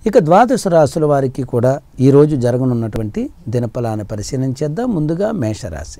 ఇక ద్వాదశ రాశుల వారికి కూడా ఈరోజు జరగనున్నటువంటి దినఫలాన్ని పరిశీలించేద్దాం ముందుగా మేషరాశి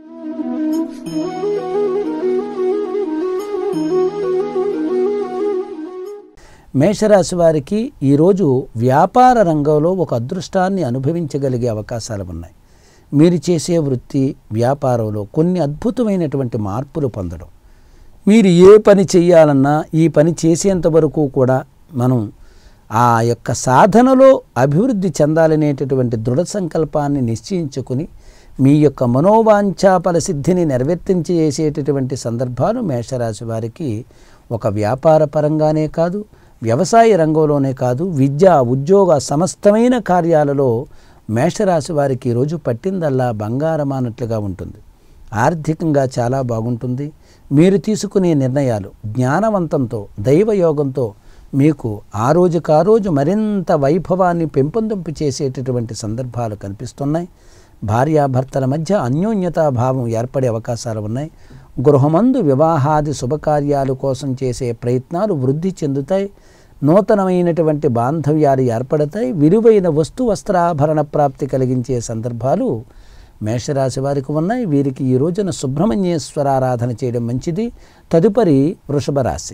మేషరాశి వారికి ఈరోజు వ్యాపార రంగంలో ఒక అదృష్టాన్ని అనుభవించగలిగే అవకాశాలు ఉన్నాయి మీరు చేసే వృత్తి వ్యాపారంలో కొన్ని అద్భుతమైనటువంటి మార్పులు పొందడం మీరు ఏ పని చేయాలన్నా ఈ పని చేసేంత వరకు కూడా మనం ఆ యొక్క సాధనలో అభివృద్ధి చెందాలనేటటువంటి దృఢ సంకల్పాన్ని నిశ్చయించుకుని మీ యొక్క మనోవాంఛా ఫలసిద్ధిని నెరవేర్తించేసేటటువంటి సందర్భాలు మేషరాశి వారికి ఒక వ్యాపార పరంగానే కాదు వ్యవసాయ రంగంలోనే కాదు విద్య ఉద్యోగ సమస్తమైన కార్యాలలో మేషరాశి వారికి ఈరోజు పట్టిందల్లా బంగారం అన్నట్లుగా ఉంటుంది ఆర్థికంగా చాలా బాగుంటుంది మీరు తీసుకునే నిర్ణయాలు జ్ఞానవంతంతో దైవయోగంతో మీకు ఆ రోజుకు ఆ రోజు మరింత వైభవాన్ని పెంపొందింపు చేసేటటువంటి సందర్భాలు కనిపిస్తున్నాయి భార్యాభర్తల మధ్య అన్యోన్యతా భావం ఏర్పడే అవకాశాలు ఉన్నాయి గృహమందు వివాహాది శుభకార్యాల కోసం చేసే ప్రయత్నాలు వృద్ధి చెందుతాయి నూతనమైనటువంటి బాంధవ్యాలు ఏర్పడతాయి విలువైన వస్తు వస్త్రాభరణ ప్రాప్తి కలిగించే సందర్భాలు మేషరాశి వారికి ఉన్నాయి వీరికి ఈ రోజున సుబ్రహ్మణ్యేశ్వర ఆరాధన చేయడం మంచిది తదుపరి వృషభ రాశి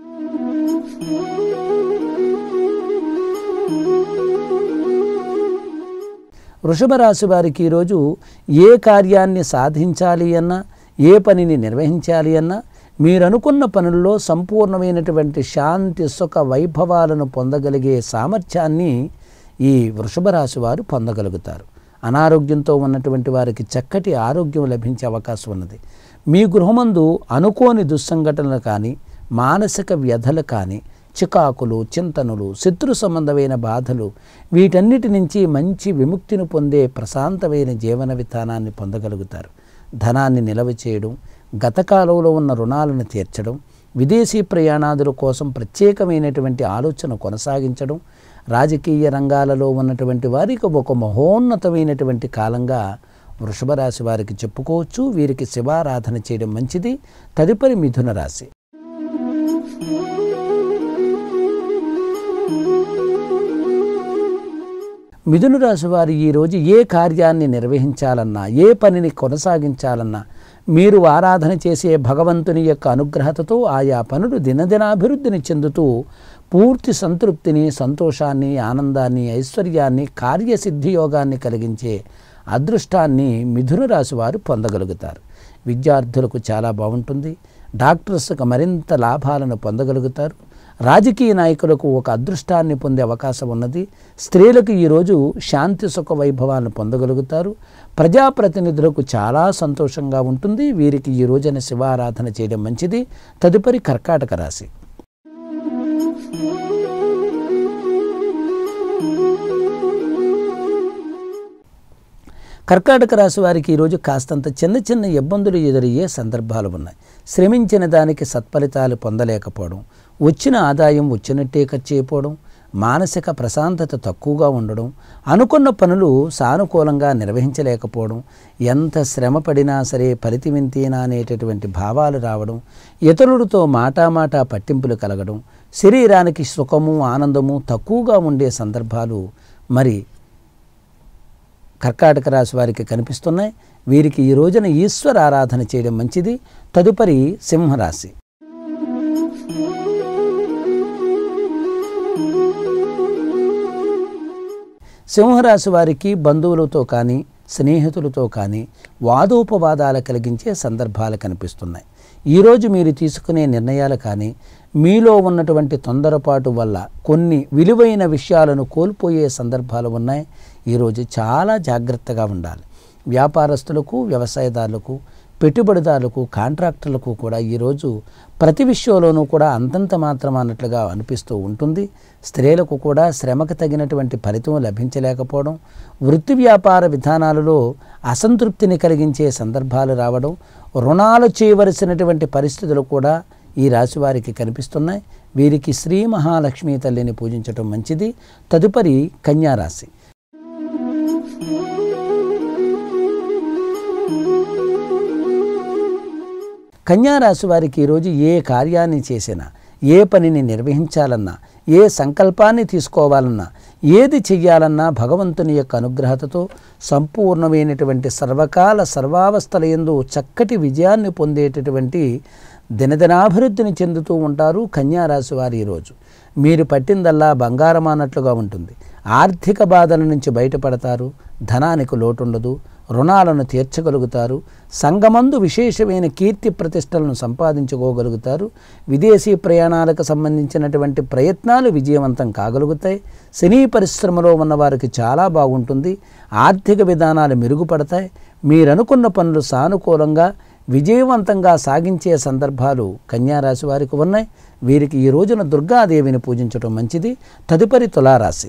వృషభ రాశి వారికి ఈరోజు ఏ కార్యాన్ని సాధించాలి అన్నా ఏ పనిని నిర్వహించాలి అన్నా మీరు అనుకున్న పనుల్లో సంపూర్ణమైనటువంటి శాంతి సుఖ వైభవాలను పొందగలిగే సామర్థ్యాన్ని ఈ వృషభ రాశి వారు పొందగలుగుతారు అనారోగ్యంతో ఉన్నటువంటి వారికి చక్కటి ఆరోగ్యం లభించే అవకాశం ఉన్నది మీ గృహమందు అనుకోని దుస్సంఘటనలు కానీ మానసిక వ్యధలు కానీ చికాకులు చింతనలు శత్రు సంబంధమైన బాధలు వీటన్నిటి నుంచి మంచి విముక్తిని పొందే ప్రశాంతమైన జీవన విధానాన్ని పొందగలుగుతారు ధనాన్ని నిల్వ చేయడం గత కాలంలో ఉన్న రుణాలను తీర్చడం విదేశీ ప్రయాణాదుల కోసం ప్రత్యేకమైనటువంటి ఆలోచన కొనసాగించడం రాజకీయ రంగాలలో ఉన్నటువంటి వారికి ఒక మహోన్నతమైనటువంటి కాలంగా వృషభ రాశి వారికి చెప్పుకోవచ్చు వీరికి శివారాధన చేయడం మంచిది తదుపరి మిథున రాశి మిథున రాశి వారు ఈరోజు ఏ కార్యాన్ని నిర్వహించాలన్నా ఏ పనిని కొనసాగించాలన్నా మీరు ఆరాధన చేసే భగవంతుని యొక్క అనుగ్రహతతో ఆయా పనులు దినదినాభివృద్ధిని చెందుతూ పూర్తి సంతృప్తిని సంతోషాన్ని ఆనందాన్ని ఐశ్వర్యాన్ని కార్యసిద్ధి యోగాన్ని కలిగించే అదృష్టాన్ని మిథున రాశి వారు పొందగలుగుతారు విద్యార్థులకు చాలా బాగుంటుంది డాక్టర్స్కు మరింత లాభాలను పొందగలుగుతారు రాజకీయ నాయకులకు ఒక అదృష్టాన్ని పొందే అవకాశం ఉన్నది స్త్రీలకు ఈరోజు శాంతి సుఖ వైభవాలను పొందగలుగుతారు ప్రజాప్రతినిధులకు చాలా సంతోషంగా ఉంటుంది వీరికి ఈ రోజున శివారాధన చేయడం మంచిది తదుపరి కర్కాటక రాశి కర్కాటక రాశి వారికి ఈరోజు కాస్తంత చిన్న చిన్న ఇబ్బందులు ఎదురయ్యే సందర్భాలు ఉన్నాయి శ్రమించిన దానికి సత్ఫలితాలు పొందలేకపోవడం వచ్చిన ఆదాయం వచ్చినట్టే ఖర్చు అయిపోవడం మానసిక ప్రశాంతత తక్కువగా ఉండడం అనుకున్న పనులు సానుకూలంగా నిర్వహించలేకపోవడం ఎంత శ్రమ పడినా సరే ఫలితమింతేనా అనేటటువంటి భావాలు రావడం ఇతరులతో మాటామాటా పట్టింపులు కలగడం శరీరానికి సుఖము ఆనందము తక్కువగా ఉండే సందర్భాలు మరి కర్కాటక రాశి వారికి కనిపిస్తున్నాయి వీరికి ఈ రోజున ఈశ్వర ఆరాధన చేయడం మంచిది తదుపరి సింహరాశి సింహరాశి వారికి బంధువులతో కానీ స్నేహితులతో కానీ వాదోపవాదాలు కలిగించే సందర్భాలు కనిపిస్తున్నాయి ఈరోజు మీరు తీసుకునే నిర్ణయాలు కానీ మీలో ఉన్నటువంటి తొందరపాటు వల్ల కొన్ని విలువైన విషయాలను కోల్పోయే సందర్భాలు ఉన్నాయి ఈరోజు చాలా జాగ్రత్తగా ఉండాలి వ్యాపారస్తులకు వ్యవసాయదారులకు పెట్టుబడిదారులకు కాంట్రాక్టర్లకు కూడా ఈరోజు ప్రతి విషయంలోనూ కూడా అంతంత మాత్రం అన్నట్లుగా అనిపిస్తూ ఉంటుంది స్త్రీలకు కూడా శ్రమకు తగినటువంటి ఫలితం లభించలేకపోవడం వృత్తి వ్యాపార విధానాలలో అసంతృప్తిని కలిగించే సందర్భాలు రావడం రుణాలు చేయవలసినటువంటి పరిస్థితులు కూడా ఈ రాశి వారికి కనిపిస్తున్నాయి వీరికి శ్రీ మహాలక్ష్మీ తల్లిని పూజించటం మంచిది తదుపరి కన్యారాశి కన్యారాశి వారికి ఈరోజు ఏ కార్యాన్ని చేసినా ఏ పనిని నిర్వహించాలన్నా ఏ సంకల్పాన్ని తీసుకోవాలన్నా ఏది చెయ్యాలన్నా భగవంతుని యొక్క అనుగ్రహతతో సంపూర్ణమైనటువంటి సర్వకాల సర్వావస్థల ఎందు చక్కటి విజయాన్ని పొందేటటువంటి దినదినాభివృద్ధిని చెందుతూ ఉంటారు కన్యారాశి వారి ఈరోజు మీరు పట్టిందల్లా బంగారం అన్నట్లుగా ఉంటుంది ఆర్థిక బాధల నుంచి బయటపడతారు ధనానికి లోటుండదు రుణాలను తీర్చగలుగుతారు సంగమందు విశేషమైన కీర్తి ప్రతిష్టలను సంపాదించుకోగలుగుతారు విదేశీ ప్రయాణాలకు సంబంధించినటువంటి ప్రయత్నాలు విజయవంతం కాగలుగుతాయి సినీ పరిశ్రమలో ఉన్న వారికి చాలా బాగుంటుంది ఆర్థిక విధానాలు మెరుగుపడతాయి మీరనుకున్న పనులు సానుకూలంగా విజయవంతంగా సాగించే సందర్భాలు కన్యారాశి వారికి ఉన్నాయి వీరికి ఈ రోజున దుర్గాదేవిని పూజించడం మంచిది తదుపరి తులారాశి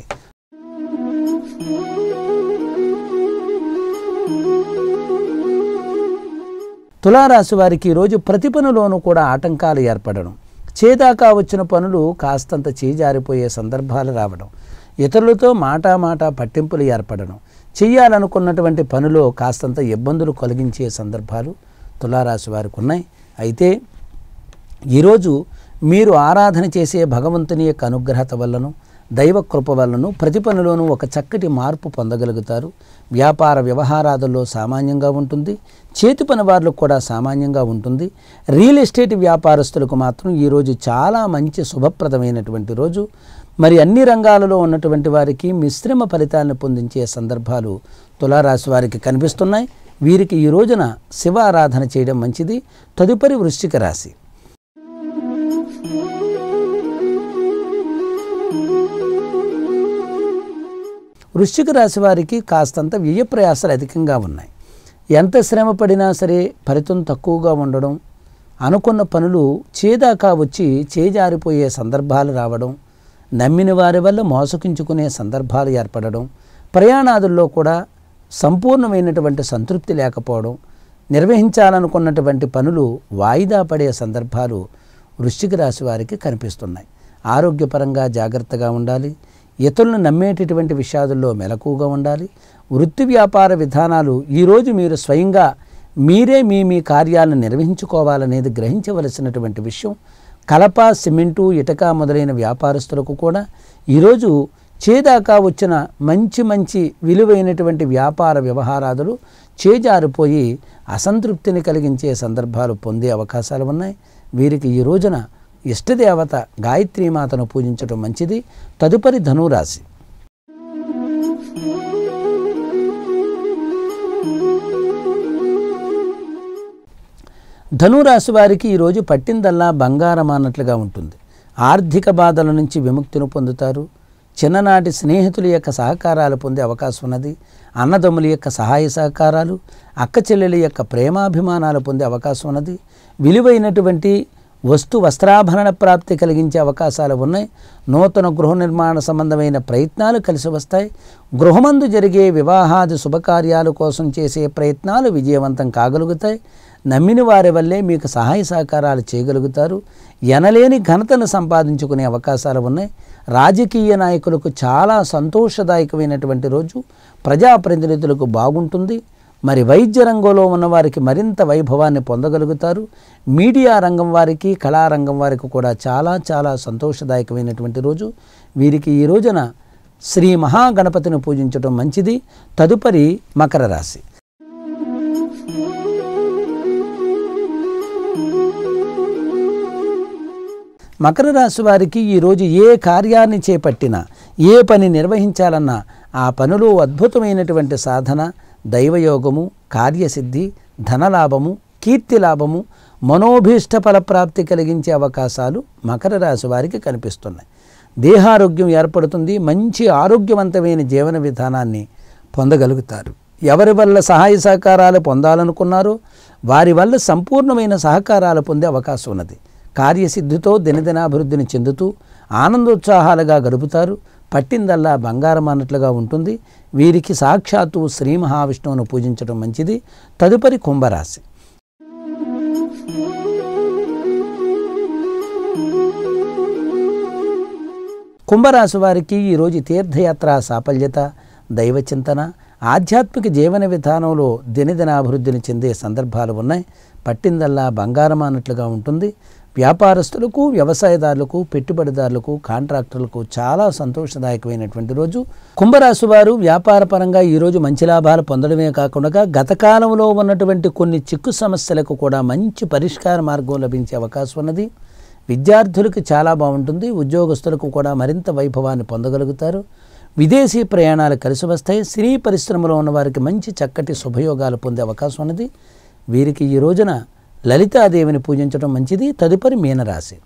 తులారాశి వారికి ఈరోజు ప్రతి పనిలోనూ కూడా ఆటంకాలు ఏర్పడడం చేదాకా వచ్చిన పనులు కాస్తంత చేజారిపోయే సందర్భాలు రావడం ఇతరులతో మాట మాట పట్టింపులు ఏర్పడడం చెయ్యాలనుకున్నటువంటి పనిలో కాస్తంత ఇబ్బందులు కలిగించే సందర్భాలు తులారాశి వారికి ఉన్నాయి అయితే ఈరోజు మీరు ఆరాధన చేసే భగవంతుని యొక్క అనుగ్రహత వల్లను దైవ కృప వల్లను ప్రతి పనిలోనూ ఒక చక్కటి మార్పు పొందగలుగుతారు వ్యాపార వ్యవహారాదుల్లో సామాన్యంగా ఉంటుంది చేతి పని వారికి కూడా సామాన్యంగా ఉంటుంది రియల్ ఎస్టేట్ వ్యాపారస్తులకు మాత్రం ఈరోజు చాలా మంచి శుభప్రదమైనటువంటి రోజు మరి అన్ని రంగాలలో ఉన్నటువంటి వారికి మిశ్రమ ఫలితాలను పొందించే సందర్భాలు తులారాశి వారికి కనిపిస్తున్నాయి వీరికి ఈ రోజున శివ ఆరాధన చేయడం మంచిది తదుపరి వృశ్చిక రాశి వృశ్చిక రాశి వారికి కాస్తంత వ్యయ ప్రయాసాలు అధికంగా ఉన్నాయి ఎంత శ్రమ పడినా సరే ఫలితం తక్కువగా ఉండడం అనుకున్న పనులు చేదాకా వచ్చి చేజారిపోయే సందర్భాలు రావడం నమ్మిన వారి వల్ల మోసగించుకునే సందర్భాలు ఏర్పడడం ప్రయాణాదుల్లో కూడా సంపూర్ణమైనటువంటి సంతృప్తి లేకపోవడం నిర్వహించాలనుకున్నటువంటి పనులు వాయిదా పడే సందర్భాలు వృశ్చిక రాశి వారికి కనిపిస్తున్నాయి ఆరోగ్యపరంగా జాగ్రత్తగా ఉండాలి ఇతరులను నమ్మేటటువంటి విషయాదుల్లో మెలకుగా ఉండాలి వృత్తి వ్యాపార విధానాలు ఈరోజు మీరు స్వయంగా మీరే మీ మీ కార్యాలను నిర్వహించుకోవాలనేది గ్రహించవలసినటువంటి విషయం కలప సిమెంటు ఇటక మొదలైన వ్యాపారస్తులకు కూడా ఈరోజు చేదాకా వచ్చిన మంచి మంచి విలువైనటువంటి వ్యాపార వ్యవహారాదులు చేజారిపోయి అసంతృప్తిని కలిగించే సందర్భాలు పొందే అవకాశాలు ఉన్నాయి వీరికి ఈ రోజున ఇష్టదేవత గాయత్రీమాతను పూజించడం మంచిది తదుపరి ధనురాశి ధనురాశి వారికి ఈరోజు పట్టిందల్లా బంగారం అన్నట్లుగా ఉంటుంది ఆర్థిక బాధల నుంచి విముక్తిని పొందుతారు చిన్ననాటి స్నేహితుల యొక్క సహకారాలు పొందే అవకాశం ఉన్నది అన్నదమ్ముల యొక్క సహాయ సహకారాలు అక్క చెల్లెల యొక్క ప్రేమాభిమానాలు పొందే అవకాశం ఉన్నది విలువైనటువంటి వస్తు వస్త్రాభరణ ప్రాప్తి కలిగించే అవకాశాలు ఉన్నాయి నూతన గృహ నిర్మాణ సంబంధమైన ప్రయత్నాలు కలిసి వస్తాయి గృహమందు జరిగే వివాహాది శుభకార్యాల కోసం చేసే ప్రయత్నాలు విజయవంతం కాగలుగుతాయి నమ్మిన వారి వల్లే మీకు సహాయ సహకారాలు చేయగలుగుతారు ఎనలేని ఘనతను సంపాదించుకునే అవకాశాలు ఉన్నాయి రాజకీయ నాయకులకు చాలా సంతోషదాయకమైనటువంటి రోజు ప్రజాప్రతినిధులకు బాగుంటుంది మరి వైద్య రంగంలో ఉన్న వారికి మరింత వైభవాన్ని పొందగలుగుతారు మీడియా రంగం వారికి కళారంగం వారికి కూడా చాలా చాలా సంతోషదాయకమైనటువంటి రోజు వీరికి ఈ రోజున శ్రీ మహాగణపతిని పూజించడం మంచిది తదుపరి మకర రాశి మకర రాశి వారికి ఈరోజు ఏ కార్యాన్ని చేపట్టినా ఏ పని నిర్వహించాలన్నా ఆ పనిలో అద్భుతమైనటువంటి సాధన దైవయోగము కార్యసిద్ధి ధనలాభము కీర్తి లాభము మనోభీష్ట ఫలప్రాప్తి కలిగించే అవకాశాలు మకర రాశి వారికి కనిపిస్తున్నాయి దేహారోగ్యం ఏర్పడుతుంది మంచి ఆరోగ్యవంతమైన జీవన విధానాన్ని పొందగలుగుతారు ఎవరి వల్ల సహాయ సహకారాలు పొందాలనుకున్నారో వారి వల్ల సంపూర్ణమైన సహకారాలు పొందే అవకాశం ఉన్నది కార్యసిద్ధితో దినదినాభివృద్ధిని చెందుతూ ఆనందోత్సాహాలుగా గడుపుతారు పట్టిందల్లా బంగారం అన్నట్లుగా ఉంటుంది వీరికి సాక్షాత్తు శ్రీ మహావిష్ణువును పూజించడం మంచిది తదుపరి కుంభరాశి కుంభరాశి వారికి ఈరోజు తీర్థయాత్ర సాఫల్యత దైవచింతన ఆధ్యాత్మిక జీవన విధానంలో దినదినాభివృద్ధిని చెందే సందర్భాలు ఉన్నాయి పట్టిందల్లా బంగారం అన్నట్లుగా ఉంటుంది వ్యాపారస్తులకు వ్యవసాయదారులకు పెట్టుబడిదారులకు కాంట్రాక్టర్లకు చాలా సంతోషదాయకమైనటువంటి రోజు కుంభరాశి వారు వ్యాపార పరంగా ఈరోజు మంచి లాభాలు పొందడమే కాకుండా గత కాలంలో ఉన్నటువంటి కొన్ని చిక్కు సమస్యలకు కూడా మంచి పరిష్కార మార్గం లభించే అవకాశం ఉన్నది విద్యార్థులకు చాలా బాగుంటుంది ఉద్యోగస్తులకు కూడా మరింత వైభవాన్ని పొందగలుగుతారు విదేశీ ప్రయాణాలు కలిసి వస్తాయి సినీ పరిశ్రమలో ఉన్న వారికి మంచి చక్కటి శుభయోగాలు పొందే అవకాశం ఉన్నది వీరికి ఈ రోజున లలితాదేవిని పూజించడం మంచిది తదుపరి మీనరాశి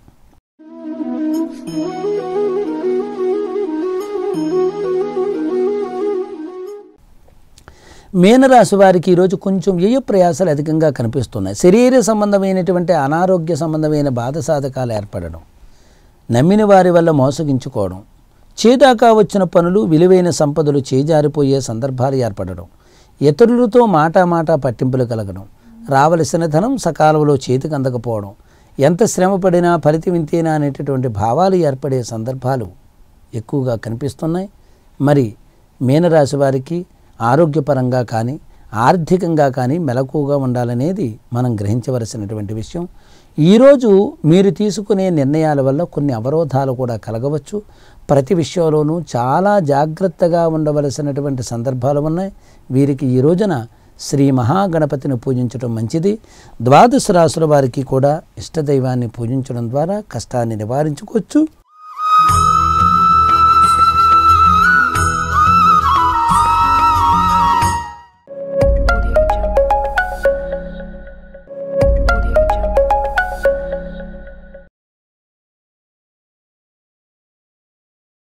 మీనరాశి వారికి ఈరోజు కొంచెం వ్యయ ప్రయాసాలు అధికంగా కనిపిస్తున్నాయి శరీర సంబంధమైనటువంటి అనారోగ్య సంబంధమైన బాధ సాధకాలు ఏర్పడడం నమ్మిన వారి వల్ల మోసగించుకోవడం చేదాకా వచ్చిన పనులు విలువైన సంపదలు చేజారిపోయే సందర్భాలు ఏర్పడడం ఇతరులతో మాటా మాటా పట్టింపులు కలగడం రావలసిన ధనం సకాలంలో చేతికి అందకపోవడం ఎంత శ్రమ పడినా ఫలితం ఇంతేనా అనేటటువంటి భావాలు ఏర్పడే సందర్భాలు ఎక్కువగా కనిపిస్తున్నాయి మరి మీనరాశి వారికి ఆరోగ్యపరంగా కానీ ఆర్థికంగా కానీ మెలకువగా ఉండాలనేది మనం గ్రహించవలసినటువంటి విషయం ఈరోజు మీరు తీసుకునే నిర్ణయాల వల్ల కొన్ని అవరోధాలు కూడా కలగవచ్చు ప్రతి విషయంలోనూ చాలా జాగ్రత్తగా ఉండవలసినటువంటి సందర్భాలు ఉన్నాయి వీరికి ఈ రోజున శ్రీ మహాగణపతిని పూజించడం మంచిది ద్వాదశ రాసుల వారికి కూడా ఇష్టదైవాన్ని పూజించడం ద్వారా కష్టాన్ని నివారించుకోవచ్చు